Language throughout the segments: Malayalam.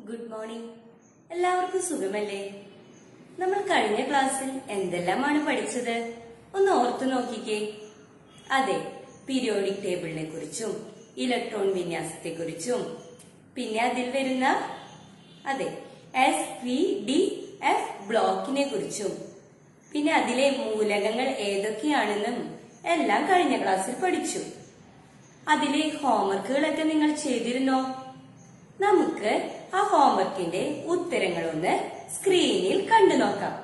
ഗുഡ് മോർണിംഗ് എല്ലാവർക്കും സുഖമല്ലേ നമ്മൾ കഴിഞ്ഞ ക്ലാസ്സിൽ എന്തെല്ലാമാണ് പഠിച്ചത് ഒന്ന് ഓർത്തു നോക്കിക്കേ അതെ പീരിയോഡിക് ടേബിളിനെ കുറിച്ചും ഇലക്ട്രോൺ വിന്യാസത്തെ കുറിച്ചും പിന്നെ അതിൽ വരുന്ന അതെ എസ് പി ഡി എഫ് ബ്ലോക്കിനെ കുറിച്ചും പിന്നെ അതിലെ മൂലകങ്ങൾ ഏതൊക്കെയാണെന്നും എല്ലാം കഴിഞ്ഞ ക്ലാസ്സിൽ പഠിച്ചു അതിലെ ഹോംവർക്കുകളൊക്കെ നിങ്ങൾ ചെയ്തിരുന്നോ നമുക്ക് ആ ഹോംവർക്കിന്റെ ഉത്തരങ്ങളൊന്ന് സ്ക്രീനിൽ കണ്ടു നോക്കാം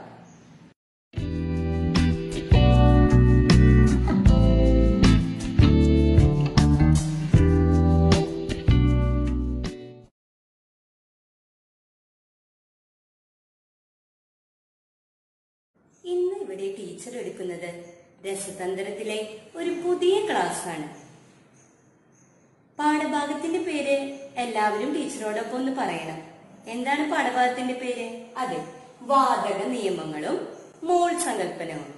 ഇന്ന് ഇവിടെ ടീച്ചർ എടുക്കുന്നത് രസതന്ത്രത്തിലെ ഒരു പുതിയ ക്ലാസ് ആണ് പാഠഭാഗത്തിന്റെ പേര് എല്ലാവരും ടീച്ചറോടൊപ്പം ഒന്ന് പറയണം എന്താണ് പാഠഭാഗത്തിന്റെ പേര് അതെ വാതക നിയമങ്ങളും മോൾ സങ്കല്പനവും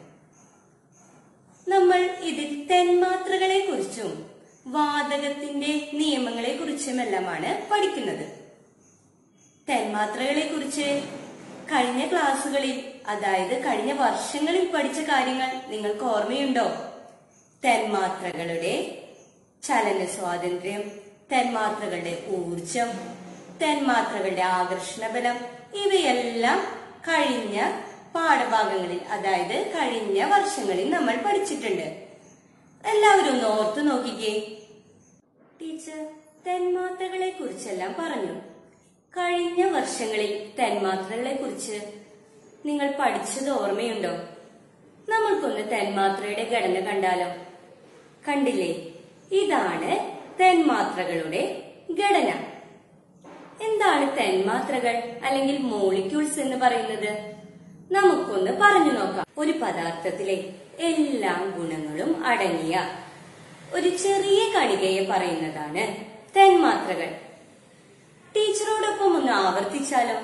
നമ്മൾ ഇതിൽ തെന്മാത്രകളെ കുറിച്ചും വാതകത്തിന്റെ നിയമങ്ങളെ കുറിച്ചുമെല്ലാമാണ് പഠിക്കുന്നത് തെന്മാത്രകളെ കുറിച്ച് കഴിഞ്ഞ ക്ലാസ്സുകളിൽ അതായത് കഴിഞ്ഞ വർഷങ്ങളിൽ പഠിച്ച കാര്യങ്ങൾ നിങ്ങൾക്ക് ഓർമ്മയുണ്ടോ തെന്മാത്രകളുടെ ചലന സ്വാതന്ത്ര്യം തന്മാത്രകളുടെ ഊർജം തന്മാത്രകളുടെ ആകർഷണ ബലം ഇവയെല്ലാം കഴിഞ്ഞ പാഠഭാഗങ്ങളിൽ അതായത് കഴിഞ്ഞ വർഷങ്ങളിൽ നമ്മൾ പഠിച്ചിട്ടുണ്ട് എല്ലാവരും ഒന്ന് ഓർത്തു നോക്കിക്കേ ടീച്ചർ തന്മാത്രകളെ കുറിച്ചെല്ലാം പറഞ്ഞു കഴിഞ്ഞ വർഷങ്ങളിൽ തന്മാത്രകളെ കുറിച്ച് നിങ്ങൾ പഠിച്ചത് ഓർമ്മയുണ്ടോ നമ്മൾക്കൊന്ന് തന്മാത്രയുടെ ഘടന കണ്ടാലോ കണ്ടില്ലേ ഇതാണ് തന്മാത്രകളുടെ ഘടന എന്താണ് തന്മാത്രകൾ അല്ലെങ്കിൽ മോളിക്യൂൾസ് എന്ന് പറയുന്നത് നമുക്കൊന്ന് പറഞ്ഞു നോക്കാം ഒരു പദാർത്ഥത്തിലെ എല്ലാ ഗുണങ്ങളും അടങ്ങിയ ഒരു ചെറിയ കണികയെ പറയുന്നതാണ് തന്മാത്രകൾ ടീച്ചറോടൊപ്പം ഒന്ന് ആവർത്തിച്ചാലോ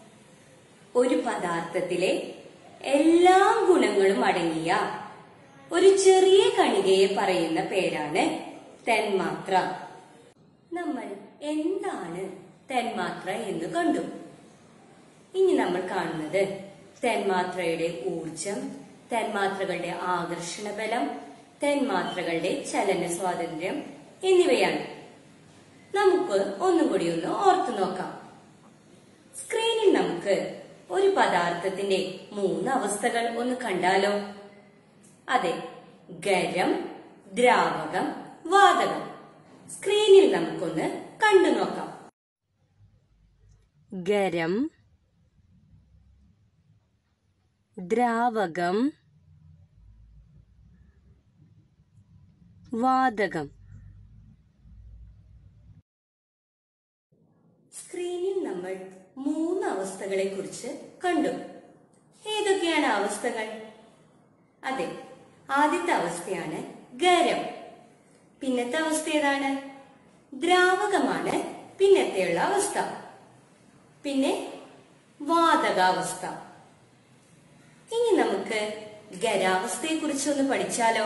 ഒരു പദാർത്ഥത്തിലെ എല്ലാ ഗുണങ്ങളും അടങ്ങിയ ഒരു ചെറിയ കണികയെ പറയുന്ന പേരാണ് തന്മാത്ര നമ്മൾ എന്താണ് തന്മാത്ര എന്ന് കണ്ടു ഇനി നമ്മൾ കാണുന്നത് തന്മാത്രയുടെ ഊർജം തന്മാത്രകളുടെ ആകർഷണ ബലം തന്മാത്രകളുടെ ചലന സ്വാതന്ത്ര്യം എന്നിവയാണ് നമുക്ക് ഒന്നും കൂടി ഒന്ന് ഓർത്തു നോക്കാം സ്ക്രീനിൽ നമുക്ക് ഒരു പദാർത്ഥത്തിന്റെ മൂന്ന് അവസ്ഥകൾ ഒന്ന് കണ്ടാലോ അതെ ഖരം ദ്രാവകം വാതകം സ്ക്രീനിൽ നമുക്കൊന്ന് കണ്ടു നോക്കാം ഖരം ദ്രാവകം വാതകം സ്ക്രീനിൽ നമ്മൾ മൂന്ന് അവസ്ഥകളെ കുറിച്ച് കണ്ടു ഏതൊക്കെയാണ് അവസ്ഥകൾ അതെ ആദ്യത്തെ അവസ്ഥയാണ് ഖരം പിന്നത്തെ അവസ്ഥ ഏതാണ് ദ്രാവകമാണ് പിന്നത്തെയുള്ള അവസ്ഥ പിന്നെ വാതകാവസ്ഥ ഇനി നമുക്ക് ഖരാവസ്ഥയെ കുറിച്ചൊന്ന് പഠിച്ചാലോ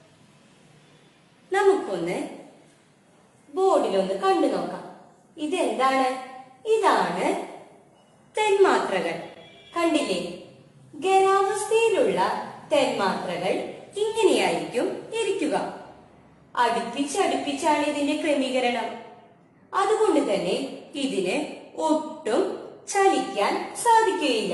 നമുക്കൊന്ന് ബോർഡിലൊന്ന് കണ്ടു നോക്കാം ഇതെന്താണ് ഇതാണ് തന്മാത്രകൾ കണ്ടില്ലേ ഖരാവസ്ഥയിലുള്ള തന്മാത്രകൾ ഇങ്ങനെയായിരിക്കും ഇരിക്കുക അടുപ്പിച്ചടുപ്പിച്ചാണ് ഇതിന്റെ ക്രമീകരണം അതുകൊണ്ട് തന്നെ ഇതിന് ഒട്ടും ചലിക്കാൻ സാധിക്കുകയില്ല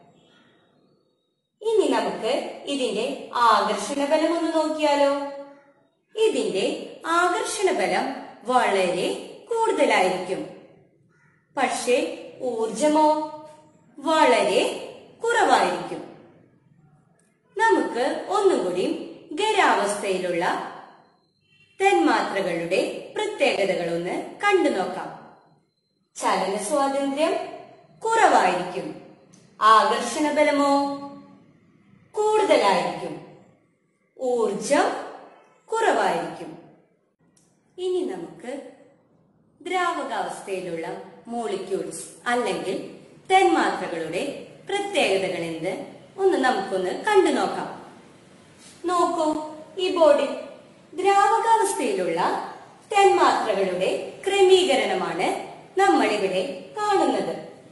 ഇനി നമുക്ക് ഇതിന്റെ ആകർഷണ ബലം ഒന്ന് നോക്കിയാലോ ഇതിന്റെ ആകർഷണ ബലം വളരെ കൂടുതലായിരിക്കും പക്ഷേ ഊർജമോ വളരെ കുറവായിരിക്കും നമുക്ക് ഒന്നുകൂടി ഖരാവസ്ഥയിലുള്ള തന്മാത്രകളുടെ പ്രത്യേകതകളൊന്ന് കണ്ടു നോക്കാം ചലന സ്വാതന്ത്ര്യം കുറവായിരിക്കും ആകർഷണ ബലമോ കൂടുതലായിരിക്കും ഊർജം കുറവായിരിക്കും ഇനി നമുക്ക് ദ്രാവകാവസ്ഥയിലുള്ള മോളിക്യൂൾസ് അല്ലെങ്കിൽ തന്മാത്രകളുടെ പ്രത്യേകതകൾ എന്ത് ഒന്ന് നമുക്കൊന്ന് കണ്ടു നോക്കാം നോക്കൂ ഈ ബോർഡിൽ ദ്രാവകാവസ്ഥയിലുള്ള തന്മാത്രകളുടെ ക്രമീകരണമാണ് നമ്മളിവിടെ കാണുന്നത്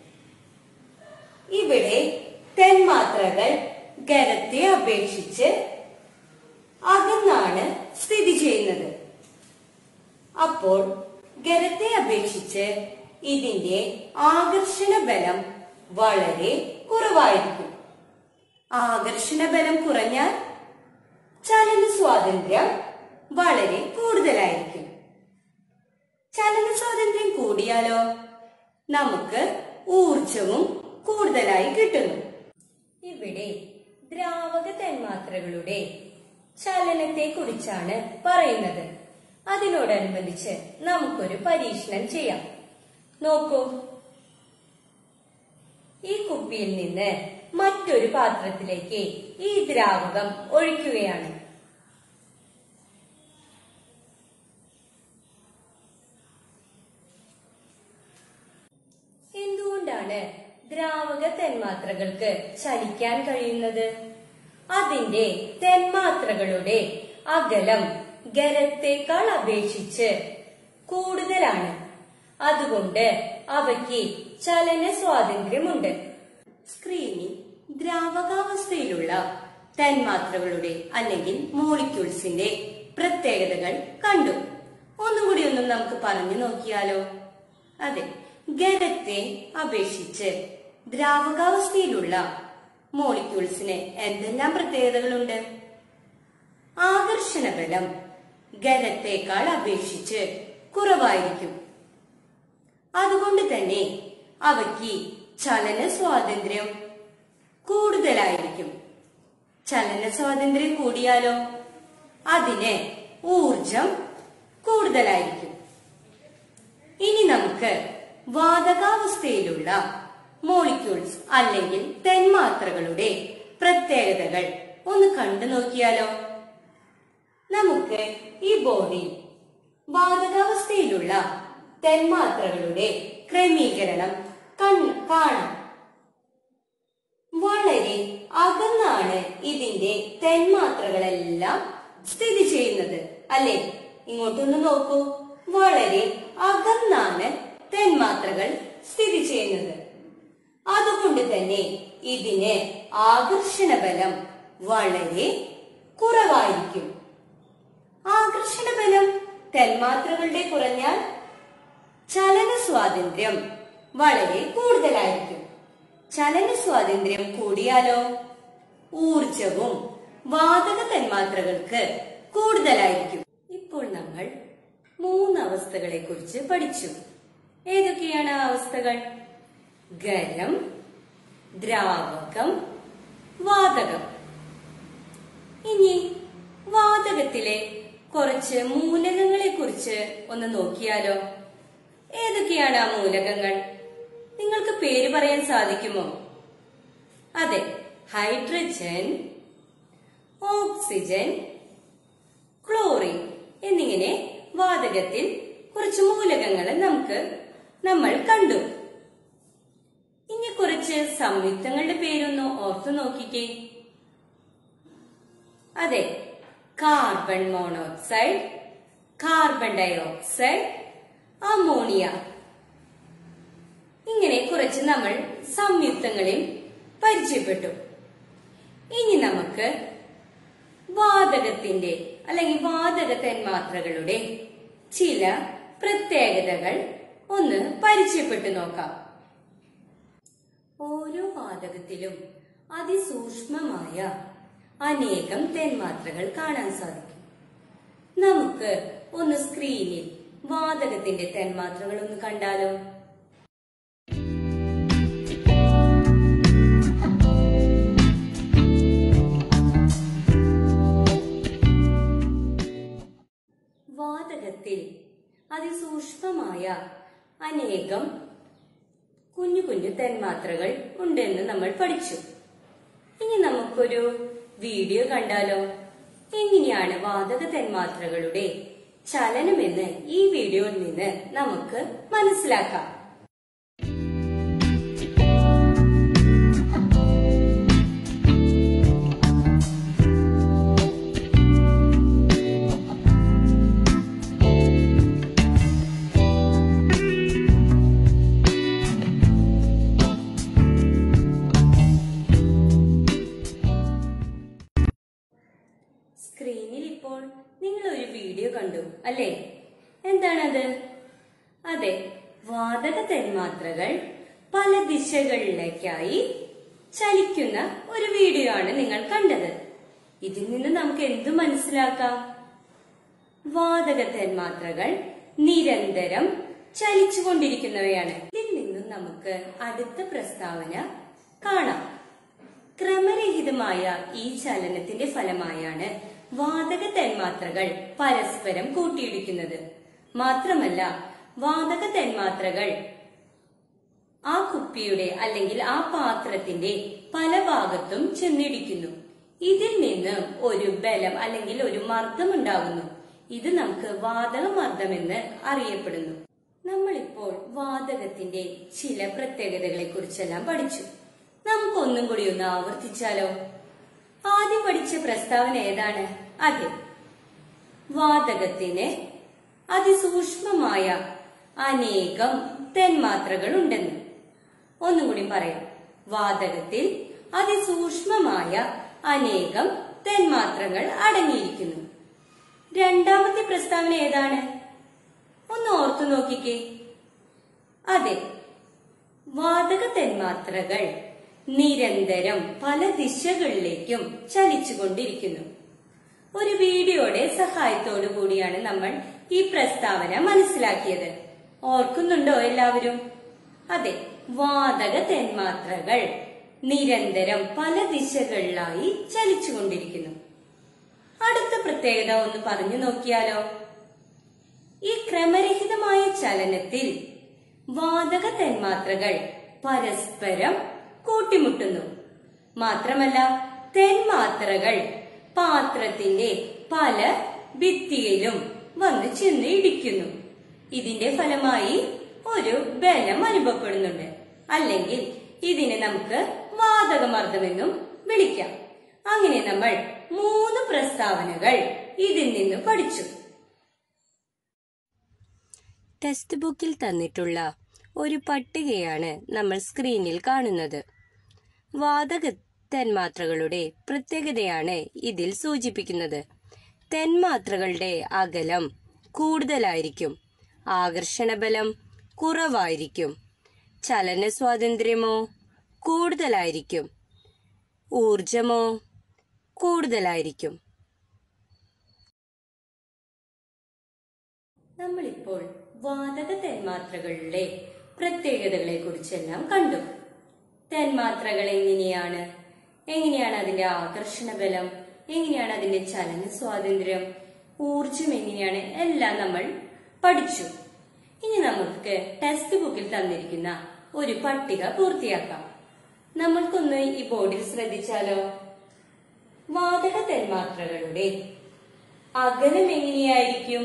ഇവിടെ തെന്മാത്രകൾ ഖരത്തെ അപേക്ഷിച്ച് അകന്നാണ് സ്ഥിതി ചെയ്യുന്നത് അപ്പോൾ ഖരത്തെ അപേക്ഷിച്ച് ഇതിന്റെ ആകർഷണ ബലം വളരെ കുറവായിരിക്കും ആകർഷണ ബലം കുറഞ്ഞാൽ ചലന സ്വാതന്ത്ര്യം വളരെ കൂടുതലായിരിക്കും ചലന സ്വാതന്ത്ര്യം കൂടിയാലോ നമുക്ക് ഊർജവും കൂടുതലായി കിട്ടുന്നു ഇവിടെ ദ്രാവക തന്മാത്രകളുടെ ചലനത്തെ കുറിച്ചാണ് പറയുന്നത് അതിനോടനുബന്ധിച്ച് നമുക്കൊരു പരീക്ഷണം ചെയ്യാം നോക്കൂ ഈ കുപ്പിയിൽ നിന്ന് മറ്റൊരു പാത്രത്തിലേക്ക് ഈ ദ്രാവകം ഒഴിക്കുകയാണ് എന്തുകൊണ്ടാണ് ദ്രാവക തന്മാത്രകൾക്ക് ചലിക്കാൻ കഴിയുന്നത് അതിന്റെ തന്മാത്രകളുടെ അകലം ഖരത്തേക്കാൾ അപേക്ഷിച്ച് കൂടുതലാണ് അതുകൊണ്ട് അവയ്ക്ക് ചലന സ്വാതന്ത്ര്യമുണ്ട് സ്ക്രീനിൽ ദ്രാവകാവസ്ഥയിലുള്ള തന്മാത്രകളുടെ അല്ലെങ്കിൽ മോളിക്യൂൾസിന്റെ പ്രത്യേകതകൾ കണ്ടു ഒന്നുകൂടി ഒന്നും നമുക്ക് പറഞ്ഞു നോക്കിയാലോ അതെ ഖരത്തെ അപേക്ഷിച്ച് ദ്രാവകാവസ്ഥയിലുള്ള മോളിക്യൂൾസിന് എന്തെല്ലാം പ്രത്യേകതകളുണ്ട് ആകർഷണ ബലം ഖരത്തേക്കാൾ അപേക്ഷിച്ച് കുറവായിരിക്കും അതുകൊണ്ട് തന്നെ അവയ്ക്ക് ചലന സ്വാതന്ത്ര്യം കൂടുതലായിരിക്കും ചലന സ്വാതന്ത്ര്യം കൂടിയാലോ അതിന് ഊർജം കൂടുതലായിരിക്കും ഇനി നമുക്ക് വാതകാവസ്ഥയിലുള്ള മോളിക്യൂൾസ് അല്ലെങ്കിൽ തന്മാത്രകളുടെ പ്രത്യേകതകൾ ഒന്ന് കണ്ടു നോക്കിയാലോ നമുക്ക് ഈ ബോർഡിൽ വാതകാവസ്ഥയിലുള്ള തന്മാത്രകളുടെ ക്രമീകരണം കണ്ണ് കാണാം വളരെ അകന്നാണ് ഇതിന്റെ തന്മാത്രകളെല്ലാം സ്ഥിതി ചെയ്യുന്നത് അല്ലെ ഇങ്ങോട്ടൊന്ന് നോക്കൂ വളരെ അകന്നാണ് തന്മാത്രകൾ സ്ഥിതി ചെയ്യുന്നത് അതുകൊണ്ട് തന്നെ ഇതിന് ആകർഷണ ബലം വളരെ കുറവായിരിക്കും ആകർഷണ ബലം തന്മാത്രകളുടെ കുറഞ്ഞാൽ ചലന സ്വാതന്ത്ര്യം വളരെ കൂടുതലായിരിക്കും ചലന സ്വാതന്ത്ര്യം കൂടിയാലോ ഊർജവും വാതക തന്മാത്രകൾക്ക് കൂടുതലായിരിക്കും ഇപ്പോൾ നമ്മൾ മൂന്ന് അവസ്ഥകളെ കുറിച്ച് പഠിച്ചു ഏതൊക്കെയാണ് ആ അവസ്ഥകൾ ഖരം ദ്രാവകം വാതകം ഇനി വാതകത്തിലെ കുറച്ച് മൂലകങ്ങളെ കുറിച്ച് ഒന്ന് നോക്കിയാലോ ഏതൊക്കെയാണ് ആ മൂലകങ്ങൾ നിങ്ങൾക്ക് പേര് പറയാൻ സാധിക്കുമോ അതെ ഹൈഡ്രജൻ ഓക്സിജൻ ക്ലോറിൻ എന്നിങ്ങനെ വാതകത്തിൽ കുറച്ച് മൂലകങ്ങൾ നമുക്ക് നമ്മൾ കണ്ടു ഇനി കുറച്ച് സംയുക്തങ്ങളുടെ പേരൊന്ന് ഓർത്തു നോക്കിക്കേ അതെ carbon monoxide carbon dioxide ammonia ഇങ്ങനെ കുറച്ച് നമ്മൾ സംയുക്തങ്ങളിൽ പരിചയപ്പെട്ടു ഇനി നമുക്ക് വാതകത്തിന്റെ അല്ലെങ്കിൽ വാതക തന്മാത്രകളുടെ ചില പ്രത്യേകതകൾ ഒന്ന് പരിചയപ്പെട്ടു നോക്കാം ഓരോ വാതകത്തിലും അതിസൂക്ഷ്മമായ അനേകം തന്മാത്രകൾ കാണാൻ സാധിക്കും നമുക്ക് ഒന്ന് സ്ക്രീനിൽ വാതകത്തിന്റെ തന്മാത്രകൾ ഒന്ന് കണ്ടാലോ വാതകത്തിൽ അതിസൂക്ഷ്മമായ അനേകം കുഞ്ഞു കുഞ്ഞു തന്മാത്രകൾ ഉണ്ടെന്ന് നമ്മൾ പഠിച്ചു ഇനി നമുക്കൊരു വീഡിയോ കണ്ടാലോ എങ്ങനെയാണ് വാതക തന്മാത്രകളുടെ ചലനമെന്ന് ഈ വീഡിയോയിൽ നിന്ന് നമുക്ക് മനസ്സിലാക്കാം വാതക തന്മാത്രകൾ പല ദിശകളിലേക്കായി ചലിക്കുന്ന ഒരു വീഡിയോ ആണ് നിങ്ങൾ കണ്ടത് ഇതിൽ നിന്ന് നമുക്ക് എന്തു മനസ്സിലാക്കാം വാതക തന്മാത്രകൾ നിരന്തരം ചലിച്ചുകൊണ്ടിരിക്കുന്നവയാണ് ഇതിൽ നിന്നും നമുക്ക് അടുത്ത പ്രസ്താവന കാണാം ക്രമരഹിതമായ ഈ ചലനത്തിന്റെ ഫലമായാണ് വാതക തന്മാത്രകൾ പരസ്പരം കൂട്ടിയിടിക്കുന്നത് മാത്രമല്ല വാതക തന്മാത്രകൾ ആ കുപ്പിയുടെ അല്ലെങ്കിൽ ആ പാത്രത്തിന്റെ പല ഭാഗത്തും ചെന്നിടിക്കുന്നു ഇതിൽ നിന്ന് ഒരു ബലം അല്ലെങ്കിൽ ഒരു മർദ്ദം ഉണ്ടാകുന്നു ഇത് നമുക്ക് വാതക മർദ്ദമെന്ന് അറിയപ്പെടുന്നു നമ്മളിപ്പോൾ വാതകത്തിന്റെ ചില പ്രത്യേകതകളെ കുറിച്ചെല്ലാം പഠിച്ചു നമുക്കൊന്നും കൂടി ഒന്ന് ആവർത്തിച്ചാലോ ആദ്യം പഠിച്ച പ്രസ്താവന ഏതാണ് അതെ വാതകത്തിന് അതിസൂക്ഷ്മമായ അനേകം തന്മാത്രകൾ ഉണ്ടെന്ന് ഒന്നും കൂടി പറയാം വാതകത്തിൽ അതിസൂക്ഷ്മമായ അനേകം തന്മാത്രകൾ അടങ്ങിയിരിക്കുന്നു രണ്ടാമത്തെ പ്രസ്താവന ഏതാണ് ഒന്ന് ഓർത്തു നോക്കിക്കേ അതെ വാതക തന്മാത്രകൾ നിരന്തരം പല ദിശകളിലേക്കും ചലിച്ചുകൊണ്ടിരിക്കുന്നു ഒരു വീഡിയോയുടെ സഹായത്തോടു കൂടിയാണ് നമ്മൾ ഈ പ്രസ്താവന മനസ്സിലാക്കിയത് ഓർക്കുന്നുണ്ടോ എല്ലാവരും അതെ വാതക തന്മാത്രകൾ നിരന്തരം പല ദിശകളിലായി ചലിച്ചുകൊണ്ടിരിക്കുന്നു അടുത്ത പ്രത്യേകത ഒന്ന് പറഞ്ഞു നോക്കിയാലോ ഈ ക്രമരഹിതമായ ചലനത്തിൽ വാതക തന്മാത്രകൾ പരസ്പരം കൂട്ടിമുട്ടുന്നു മാത്രമല്ല തന്മാത്രകൾ പാത്രത്തിന്റെ പല ഭിത്തിയിലും വന്ന് ചെന്ന് ഇടിക്കുന്നു ഇതിന്റെ ഫലമായി ഒരു ബലം അനുഭവപ്പെടുന്നുണ്ട് അല്ലെങ്കിൽ ഇതിനെ നമുക്ക് വാതകമർദ്ദമെന്നും വിളിക്കാം അങ്ങനെ നമ്മൾ മൂന്ന് പ്രസ്താവനകൾ ഇതിൽ നിന്ന് പഠിച്ചു ടെക്സ്റ്റ് ബുക്കിൽ തന്നിട്ടുള്ള ഒരു പട്ടികയാണ് നമ്മൾ സ്ക്രീനിൽ കാണുന്നത് വാതക തന്മാത്രകളുടെ പ്രത്യേകതയാണ് ഇതിൽ സൂചിപ്പിക്കുന്നത് തന്മാത്രകളുടെ അകലം കൂടുതലായിരിക്കും ആകർഷണബലം കുറവായിരിക്കും ചലന സ്വാതന്ത്ര്യമോ കൂടുതലായിരിക്കും ഊർജമോ കൂടുതലായിരിക്കും നമ്മളിപ്പോൾ വാതക തന്മാത്രകളുടെ പ്രത്യേകതകളെ കുറിച്ചെല്ലാം കണ്ടു തന്മാത്രകൾ എങ്ങനെയാണ് എങ്ങനെയാണ് അതിന്റെ ആകർഷണ ബലം എങ്ങനെയാണ് അതിന്റെ ചലന സ്വാതന്ത്ര്യം ഊർജം എങ്ങനെയാണ് എല്ലാം നമ്മൾ പഠിച്ചു ഇനി നമുക്ക് ടെക്സ്റ്റ് ബുക്കിൽ തന്നിരിക്കുന്ന ഒരു പട്ടിക പൂർത്തിയാക്കാം നമ്മൾക്കൊന്ന് ഈ ബോർഡിൽ ശ്രദ്ധിച്ചാലോ വാതക തന്മാത്രകളുടെ അകലം എങ്ങനെയായിരിക്കും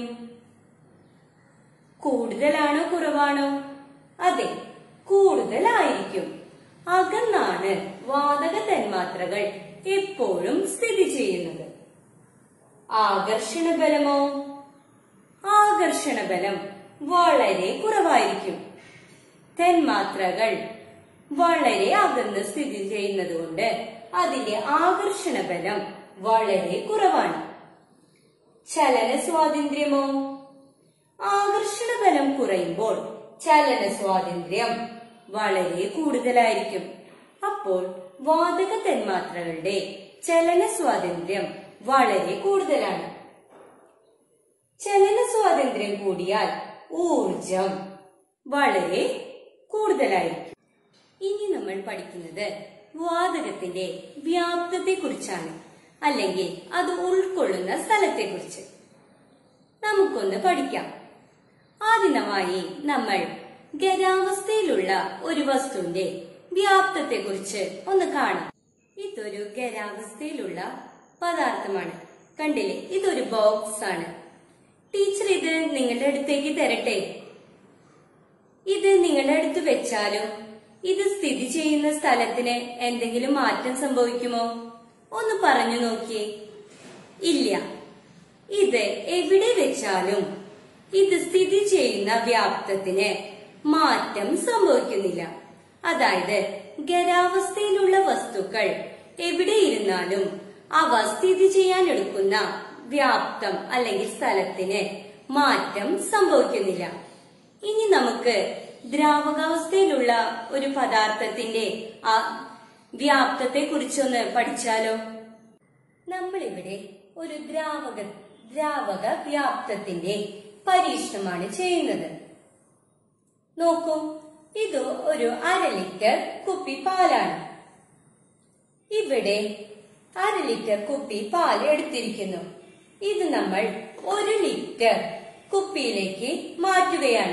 കൂടുതലാണോ കുറവാണോ അതെ കൂടുതലായിരിക്കും അകന്നാണ് വാതക തന്മാത്രകൾ എപ്പോഴും സ്ഥിതി ചെയ്യുന്നത് ആകർഷണ ബലമോ ആകർഷണ ബലം വളരെ കുറവായിരിക്കും തന്മാത്രകൾ വളരെ അകന്ന് സ്ഥിതി ചെയ്യുന്നത് കൊണ്ട് അതിന്റെ ആകർഷണ ബലം വളരെ കുറവാണ് ചലന സ്വാതന്ത്ര്യമോ ആകർഷണ ബലം കുറയുമ്പോൾ ചലന സ്വാതന്ത്ര്യം വളരെ കൂടുതലായിരിക്കും അപ്പോൾ വാതക തന്മാത്രകളുടെ ചലന സ്വാതന്ത്ര്യം വളരെ കൂടുതലാണ് ചലന സ്വാതന്ത്ര്യം കൂടിയാൽ ഊർജം വളരെ കൂടുതലായിരിക്കും ഇനി നമ്മൾ പഠിക്കുന്നത് വാതകത്തിന്റെ വ്യാപ്തത്തെ കുറിച്ചാണ് അല്ലെങ്കിൽ അത് ഉൾക്കൊള്ളുന്ന സ്ഥലത്തെ കുറിച്ച് നമുക്കൊന്ന് പഠിക്കാം ആദ്യമായി നമ്മൾ ഖരാവസ്ഥയിലുള്ള ഒരു വസ്തുവിന്റെ വ്യാപ്തത്തെ കുറിച്ച് ഒന്ന് കാണാം ഇതൊരു ഖരാവസ്ഥയിലുള്ള പദാർത്ഥമാണ് കണ്ടില്ലേ ഇതൊരു ബോക്സ് ആണ് ടീച്ചർ ഇത് നിങ്ങളുടെ അടുത്തേക്ക് തരട്ടെ ഇത് നിങ്ങളുടെ അടുത്ത് വെച്ചാലും ഇത് സ്ഥിതി ചെയ്യുന്ന സ്ഥലത്തിന് എന്തെങ്കിലും മാറ്റം സംഭവിക്കുമോ ഒന്ന് പറഞ്ഞു നോക്കിയേ ഇല്ല ഇത് എവിടെ വെച്ചാലും ഇത് സ്ഥിതി ചെയ്യുന്ന വ്യാപ്തത്തിന് മാറ്റം സംഭവിക്കുന്നില്ല അതായത് ഖരാവസ്ഥയിലുള്ള വസ്തുക്കൾ എവിടെ ഇരുന്നാലും അവ സ്ഥിതി ചെയ്യാൻ എടുക്കുന്ന വ്യാപ്തം അല്ലെങ്കിൽ സ്ഥലത്തിന് മാറ്റം സംഭവിക്കുന്നില്ല ഇനി നമുക്ക് ദ്രാവകാവസ്ഥയിലുള്ള ഒരു പദാർത്ഥത്തിന്റെ ആ വ്യാപ്തത്തെ കുറിച്ചൊന്ന് പഠിച്ചാലോ നമ്മളിവിടെ ഒരു ദ്രാവക ദ്രാവക വ്യാപ്തത്തിന്റെ പരീക്ഷണമാണ് ചെയ്യുന്നത് നോക്കൂ ഇത് ഒരു അര ലിറ്റർ കുപ്പി പാലാണ് ഇവിടെ അര ലിറ്റർ കുപ്പി പാൽ എടുത്തിരിക്കുന്നു ഇത് നമ്മൾ ഒരു ലിറ്റർ കുപ്പിയിലേക്ക് മാറ്റുകയാണ്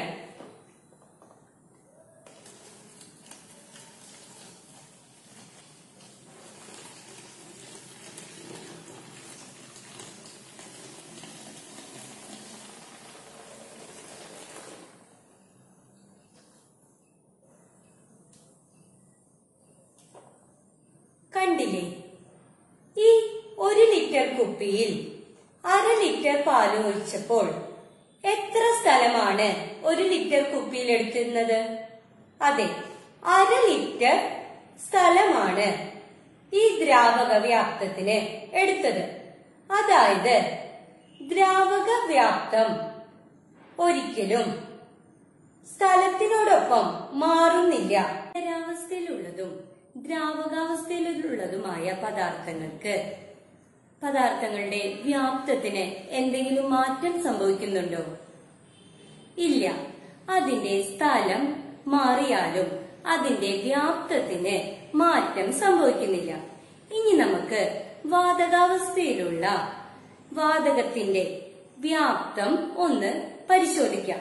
കണ്ടില്ലേ ഈ ഒരു ലിറ്റർ കുപ്പിയിൽ അര ലിറ്റർ പാല് ഒഴിച്ചപ്പോൾ എത്ര സ്ഥലമാണ് ഒരു ലിറ്റർ കുപ്പിയിൽ എടുത്തിരുന്നത് അതെ അര ലിറ്റർ സ്ഥലമാണ് ഈ ദ്രാവക വ്യാപ്തത്തിന് എടുത്തത് അതായത് ദ്രാവക വ്യാപ്തം ഒരിക്കലും സ്ഥലത്തിനോടൊപ്പം മാറുന്നില്ല ഖരാവസ്ഥയിലുള്ളതും ദ്രാവകാവസ്ഥയിലുള്ളതുമായ പദാർത്ഥങ്ങൾക്ക് പദാർത്ഥങ്ങളുടെ വ്യാപ്തത്തിന് എന്തെങ്കിലും മാറ്റം സംഭവിക്കുന്നുണ്ടോ ഇല്ല അതിന്റെ സ്ഥലം മാറിയാലും അതിന്റെ വ്യാപ്തത്തിന് മാറ്റം സംഭവിക്കുന്നില്ല ഇനി നമുക്ക് വാതകാവസ്ഥയിലുള്ള വാതകത്തിന്റെ വ്യാപ്തം ഒന്ന് പരിശോധിക്കാം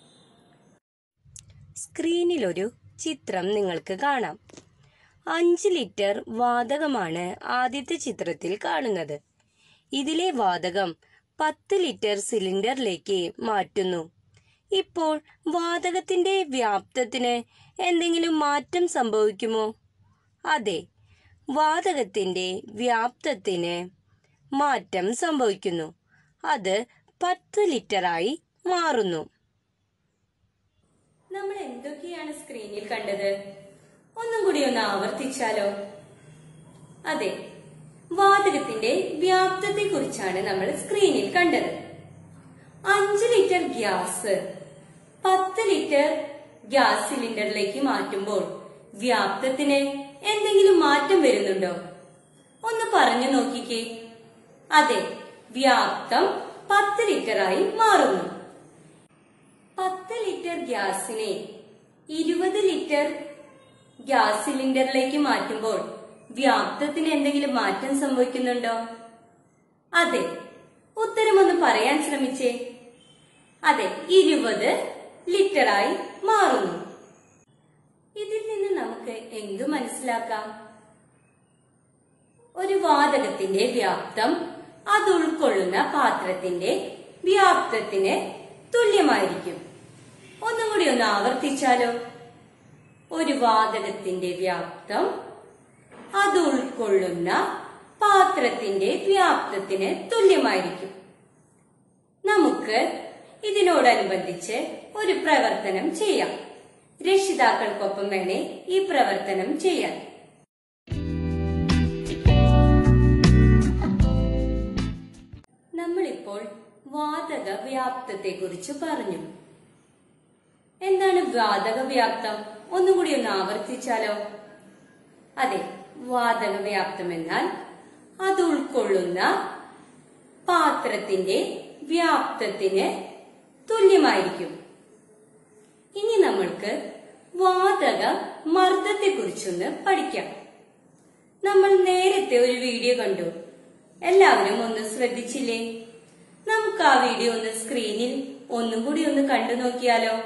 സ്ക്രീനിൽ ഒരു ചിത്രം നിങ്ങൾക്ക് കാണാം അഞ്ച് ലിറ്റർ വാതകമാണ് ആദ്യത്തെ ചിത്രത്തിൽ കാണുന്നത് ഇതിലെ വാതകം പത്ത് ലിറ്റർ സിലിണ്ടറിലേക്ക് മാറ്റുന്നു ഇപ്പോൾ വാതകത്തിന്റെ വ്യാപ്തത്തിന് എന്തെങ്കിലും മാറ്റം സംഭവിക്കുമോ അതെ വാതകത്തിന്റെ വ്യാപ്തത്തിന് മാറ്റം സംഭവിക്കുന്നു അത് പത്ത് ലിറ്ററായി മാറുന്നു നമ്മൾ എന്തൊക്കെയാണ് സ്ക്രീനിൽ കണ്ടത് ഒന്നും കൂടി ഒന്ന് ആവർത്തിച്ചാലോ അതെ വാതകത്തിന്റെ വ്യാപ്തത്തെ കുറിച്ചാണ് നമ്മൾ സ്ക്രീനിൽ കണ്ടത് അഞ്ച് ലിറ്റർ ഗ്യാസ് പത്ത് ലിറ്റർ ഗ്യാസ് സിലിണ്ടറിലേക്ക് മാറ്റുമ്പോൾ വ്യാപ്തത്തിന് എന്തെങ്കിലും മാറ്റം വരുന്നുണ്ടോ ഒന്ന് പറഞ്ഞു നോക്കിക്കേ അതെ വ്യാപ്തം പത്ത് ലിറ്ററായി മാറുന്നു പത്ത് ലിറ്റർ ഗ്യാസിനെ ഇരുപത് ലിറ്റർ ഗ്യാസ് സിലിണ്ടറിലേക്ക് മാറ്റുമ്പോൾ വ്യാപ്തത്തിന് എന്തെങ്കിലും മാറ്റം സംഭവിക്കുന്നുണ്ടോ അതെ ഉത്തരമൊന്ന് പറയാൻ ശ്രമിച്ചേ അതെ ഇരുപത് ലിറ്ററായി മാറുന്നു ഇതിൽ നിന്ന് നമുക്ക് എന്തു മനസ്സിലാക്കാം ഒരു വാതകത്തിന്റെ വ്യാപ്തം അത് ഉൾക്കൊള്ളുന്ന പാത്രത്തിന്റെ വ്യാപ്തത്തിന് തുല്യമായിരിക്കും ഒന്നും കൂടി ഒന്ന് ആവർത്തിച്ചാലോ ഒരു വാതകത്തിന്റെ വ്യാപ്തം അത് ഉൾക്കൊള്ളുന്ന പാത്രത്തിന്റെ വ്യാപ്തത്തിന് തുല്യമായിരിക്കും നമുക്ക് ഇതിനോടനുബന്ധിച്ച് ഒരു പ്രവർത്തനം ചെയ്യാം രക്ഷിതാക്കൾക്കൊപ്പം വേണേ ഈ പ്രവർത്തനം ചെയ്യാൻ നമ്മളിപ്പോൾ വാതക വ്യാപ്തത്തെ കുറിച്ച് പറഞ്ഞു എന്താണ് വാതക വ്യാപ്തം ഒന്നുകൂടി ഒന്ന് ആവർത്തിച്ചാലോ അതെ വാതക വ്യാപ്തം എന്നാൽ അത് ഉൾക്കൊള്ളുന്ന പാത്രത്തിന്റെ വ്യാപ്തത്തിന് തുല്യമായിരിക്കും ഇനി നമ്മൾക്ക് വാതക മർദ്ദത്തെ കുറിച്ചൊന്ന് പഠിക്കാം നമ്മൾ നേരത്തെ ഒരു വീഡിയോ കണ്ടു എല്ലാവരും ഒന്ന് ശ്രദ്ധിച്ചില്ലേ നമുക്ക് ആ വീഡിയോ ഒന്ന് സ്ക്രീനിൽ ഒന്നും കൂടി ഒന്ന് കണ്ടു നോക്കിയാലോ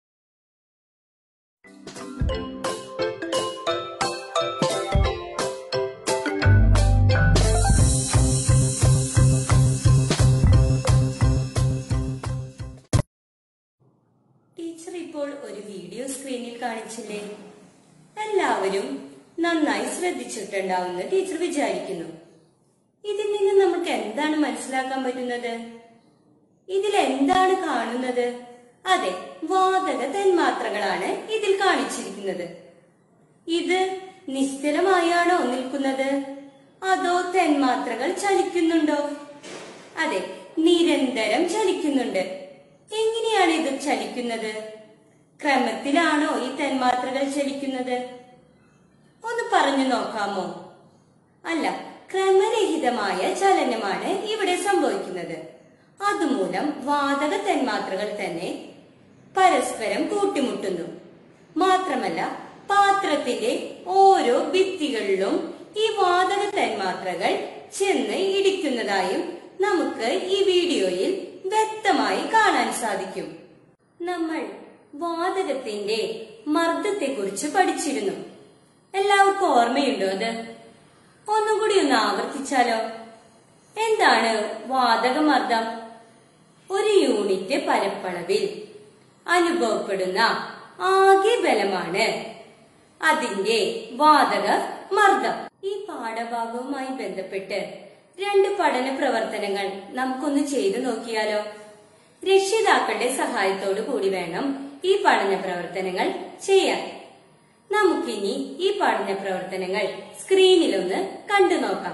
ടീച്ചർ ഇപ്പോൾ ഒരു വീഡിയോ സ്ക്രീനിൽ കാണിച്ചില്ലേ എല്ലാവരും നന്നായി ശ്രദ്ധിച്ചിട്ടുണ്ടാവുമെന്ന് ടീച്ചർ വിചാരിക്കുന്നു ഇതിൽ നിന്ന് നമുക്ക് എന്താണ് മനസ്സിലാക്കാൻ പറ്റുന്നത് ഇതിൽ എന്താണ് കാണുന്നത് അതെ വാതക തന്മാത്രകളാണ് ഇതിൽ കാണിച്ചിരിക്കുന്നത് ഇത് നിശ്ചലമായാണോ നിൽക്കുന്നത് അതോ തന്മാത്രകൾ ചലിക്കുന്നുണ്ടോ അതെ നിരന്തരം ചലിക്കുന്നുണ്ട് എങ്ങനെയാണ് ഇത് ചലിക്കുന്നത് ക്രമത്തിലാണോ ഈ തന്മാത്രകൾ ചലിക്കുന്നത് ഒന്ന് പറഞ്ഞു നോക്കാമോ അല്ല ക്രമരഹിതമായ ചലനമാണ് ഇവിടെ സംഭവിക്കുന്നത് അതുമൂലം വാതക തന്മാത്രകൾ തന്നെ പരസ്പരം കൂട്ടിമുട്ടുന്നു മാത്രമല്ല പാത്രത്തിന്റെ ഓരോ ഭിത്തികളിലും ഈ വാതക തന്മാത്രകൾ ചെന്ന് ഇടിക്കുന്നതായും നമുക്ക് ഈ വീഡിയോയിൽ വ്യക്തമായി കാണാൻ സാധിക്കും നമ്മൾ വാതകത്തിന്റെ മർദ്ദത്തെക്കുറിച്ച് പഠിച്ചിരുന്നു എല്ലാവർക്കും ഓർമ്മയുണ്ടോ അത് ഒന്നും കൂടി ഒന്ന് ആവർത്തിച്ചാലോ എന്താണ് വാതകമർദ്ദം ഒരു യൂണിറ്റ് പരപ്പളവിൽ അനുഭവപ്പെടുന്ന ആകെ ബലമാണ് അതിന്റെ വാതക മർദ്ദം ഈ പാഠഭാഗവുമായി ബന്ധപ്പെട്ട് രണ്ട് പഠന പ്രവർത്തനങ്ങൾ നമുക്കൊന്ന് ചെയ്തു നോക്കിയാലോ രക്ഷിതാക്കളുടെ സഹായത്തോടു കൂടി വേണം ഈ പഠന പ്രവർത്തനങ്ങൾ ചെയ്യാൻ നമുക്കിനി ഈ പഠന പ്രവർത്തനങ്ങൾ സ്ക്രീനിലൊന്ന് കണ്ടു നോക്കാം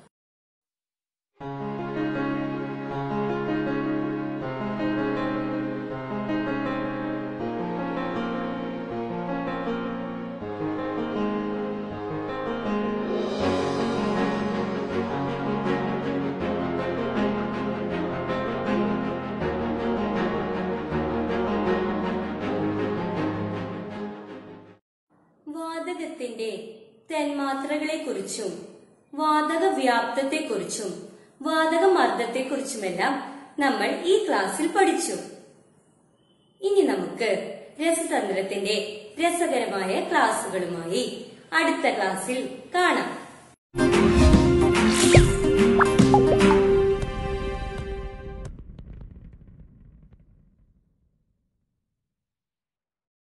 വാതകത്തിന്റെ തന്മാത്രകളെക്കുറിച്ചും വാതക വ്യാപ്തത്തെക്കുറിച്ചും വാതക മർദ്ദത്തെക്കുറിച്ചുമെല്ലാം നമ്മൾ ഈ ക്ലാസ്സിൽ പഠിച്ചു ഇനി നമുക്ക് രസതന്ത്രത്തിന്റെ രസകരമായ ക്ലാസ്സുകളുമായി അടുത്ത ക്ലാസ്സിൽ കാണാം